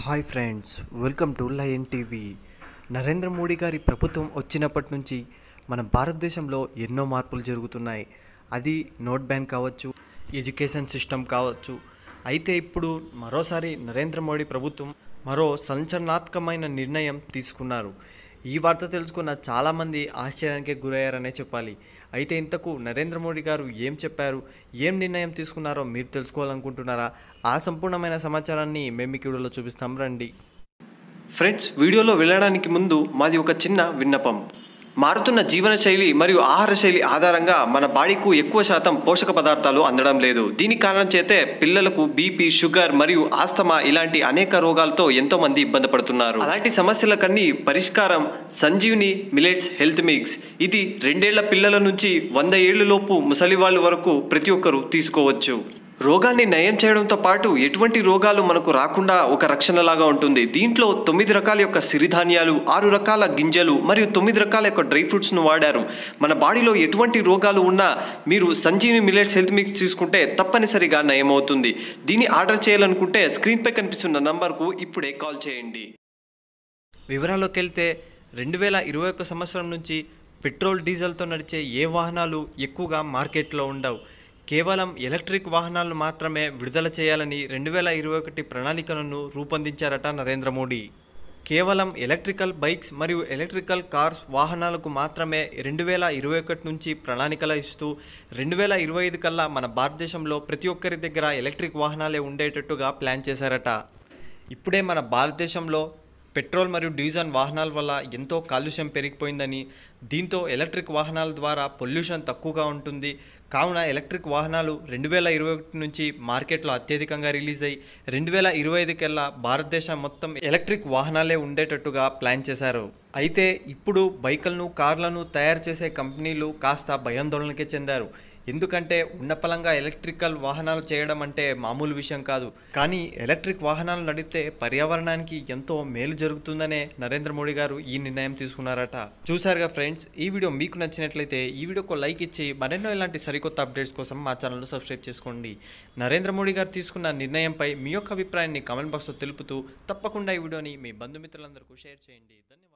hi friends welcome to lion TV Narendra Modi గారి ప్రభుత్వం వచ్చినప్పటి నుంచి మన భారతదేశంలో ఎన్నో మార్పులు జరుగుతున్నాయి అది నోట్ బ్యాన్ కావచ్చు ఎడ్యుకేషన్ సిస్టమ్ కావచ్చు అయితే ఇప్పుడు మరోసారి నరేంద్ర మోడీ ప్రభుత్వం మరో సంచలనాత్మకమైన నిర్ణయం తీసుకున్నారు ఈ వార్త తెలుసుకున్న చాలామంది ఆశ్చర్యానికి గురయ్యారనే చెప్పాలి అయితే ఇంతకు నరేంద్ర మోడీ గారు ఏం చెప్పారు ఏం నిర్ణయం తీసుకున్నారో మీరు తెలుసుకోవాలనుకుంటున్నారా ఆ సంపూర్ణమైన సమాచారాన్ని మేము మీకు వీడియోలో చూపిస్తాం రండి ఫ్రెండ్స్ వీడియోలో వెళ్ళడానికి ముందు మాది ఒక చిన్న విన్నపం మారుతున్న జీవన శైలి మరియు ఆహార శైలి ఆధారంగా మన బాడీకు ఎక్కువ శాతం పోషక పదార్థాలు అందడం లేదు దీనికి కారణం చేతే పిల్లలకు బీపీ షుగర్ మరియు ఆస్తమా ఇలాంటి అనేక రోగాలతో ఎంతో మంది ఇబ్బంది పడుతున్నారు అలాంటి సమస్యలకన్నీ పరిష్కారం సంజీవిని మిలెట్స్ హెల్త్ మిక్స్ ఇది రెండేళ్ల పిల్లల నుంచి వంద ఏళ్ల లోపు ముసలి వాళ్ళ వరకు ప్రతి ఒక్కరూ తీసుకోవచ్చు రోగాన్ని నయం చేయడంతో పాటు ఎటువంటి రోగాలు మనకు రాకుండా ఒక రక్షణలాగా ఉంటుంది దీంట్లో తొమ్మిది రకాల యొక్క సిరిధాన్యాలు ఆరు రకాల గింజలు మరియు తొమ్మిది రకాల యొక్క డ్రై ఫ్రూట్స్ను వాడారు మన బాడీలో ఎటువంటి రోగాలు ఉన్నా మీరు సంజీవి మిల్లెట్స్ హెల్త్ మిక్స్ తీసుకుంటే తప్పనిసరిగా నయమవుతుంది దీన్ని ఆర్డర్ చేయాలనుకుంటే స్క్రీన్పై కనిపిస్తున్న నంబర్కు ఇప్పుడే కాల్ చేయండి వివరాల్లోకి వెళ్తే రెండు వేల ఇరవై ఒక్క సంవత్సరం నుంచి పెట్రోల్ డీజిల్తో నడిచే ఏ వాహనాలు ఎక్కువగా మార్కెట్లో ఉండవు కేవలం ఎలక్ట్రిక్ వాహనాలను మాత్రమే విడుదల చేయాలని రెండు వేల ఇరవై ఒకటి ప్రణాళికలను రూపొందించారట నరేంద్ర మోడీ కేవలం ఎలక్ట్రికల్ బైక్స్ మరియు ఎలక్ట్రికల్ కార్స్ వాహనాలకు మాత్రమే రెండు వేల ఇరవై ఒకటి నుంచి ప్రణాళికలు ఇస్తూ రెండు వేల ఇరవై ఐదు కల్లా మన భారతదేశంలో ప్రతి ఒక్కరి దగ్గర ఎలక్ట్రిక్ వాహనాలే ఉండేటట్టుగా ప్లాన్ చేశారట ఇప్పుడే మన భారతదేశంలో పెట్రోల్ మరియు డీజిల్ వాహనాల వల్ల ఎంతో కాలుష్యం పెరిగిపోయిందని దీంతో ఎలక్ట్రిక్ వాహనాల ద్వారా పొల్యూషన్ తక్కువగా ఉంటుంది కావున ఎలక్ట్రిక్ వాహనాలు రెండు వేల ఇరవై ఒకటి నుంచి మార్కెట్లో అత్యధికంగా రిలీజ్ అయ్యి రెండు వేల ఇరవై ఐదుకెల్లా భారతదేశం మొత్తం ఎలక్ట్రిక్ వాహనాలే ఉండేటట్టుగా ప్లాన్ చేశారు అయితే ఇప్పుడు బైకులను కార్లను తయారు చేసే కంపెనీలు కాస్త భయాందోళనకే చెందారు ఎందుకంటే ఉన్నపలంగా ఎలక్ట్రికల్ వాహనాలు చేయడం అంటే మామూలు విషయం కాదు కానీ ఎలక్ట్రిక్ వాహనాలు నడిపితే పర్యావరణానికి ఎంతో మేలు జరుగుతుందనే నరేంద్ర మోడీ గారు ఈ నిర్ణయం తీసుకున్నారట చూసారుగా ఫ్రెండ్స్ ఈ వీడియో మీకు నచ్చినట్లయితే ఈ వీడియోకు లైక్ ఇచ్చి మరెన్నో ఇలాంటి సరికొత్త అప్డేట్స్ కోసం మా ఛానల్ను సబ్స్క్రైబ్ చేసుకోండి నరేంద్ర మోడీ గారు తీసుకున్న నిర్ణయంపై మీ యొక్క అభిప్రాయాన్ని కామెంట్ బాక్స్లో తెలుపుతూ తప్పకుండా ఈ వీడియోని మీ బంధుమిత్రులందరికీ షేర్ చేయండి ధన్యవాదాలు